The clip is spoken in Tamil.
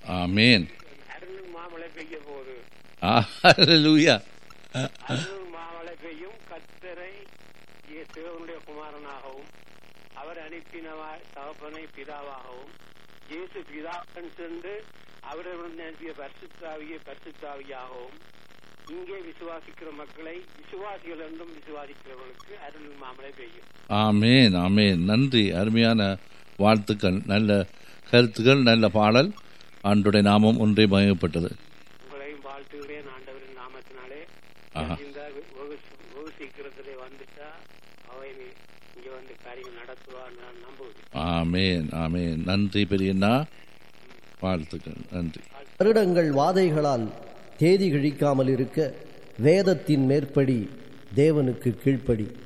ஆமேன் அருள் மாமழை பெய்ய போகுது ஹalleluya அருள் மாமழை பெய்யும் கத்தரை தேவனுடைய குமாரனாகவும் அவர் அனுப்பினவா தகப்பனை பிதாவாகவும் இயேசு பிதாக்கன் சென்று அவரிடம் அனுப்பிய பரிசுத்தாவிய பரிசுத்தாவியாகவும் இங்கே விசுவாசிக்கிற மக்களை விசுவாசிகள் என்றும் விசுவாசிக்கிறவர்களுக்கு அருள் மாமழை பெய்யும் ஆமேன் ஆமேன் நன்றி அருமையான வாழ்த்துக்கள் நல்ல கருத்துக்கள் நல்ல பாடல் ஆண்டுடைய நாமம் ஒன்றே மயப்பட்டது உங்களையும் வாழ்த்துகிறேன் ஆண்டவரின் நாமத்தினாலே ஆஹா. இந்த வெகு வெகு சீக்கிரத்திலே வந்துட்டா அவை இங்க வந்து காரியம் நடத்துவான்னு நான் நம்புகிறேன் ஆமேன் ஆமேன் நன்றி பெரியண்ணா வாழ்த்துக்கள் நன்றி வருடங்கள் வாதைகளால் தேதி கிழிக்காமல் இருக்க வேதத்தின் மேற்படி தேவனுக்கு கீழ்ப்படி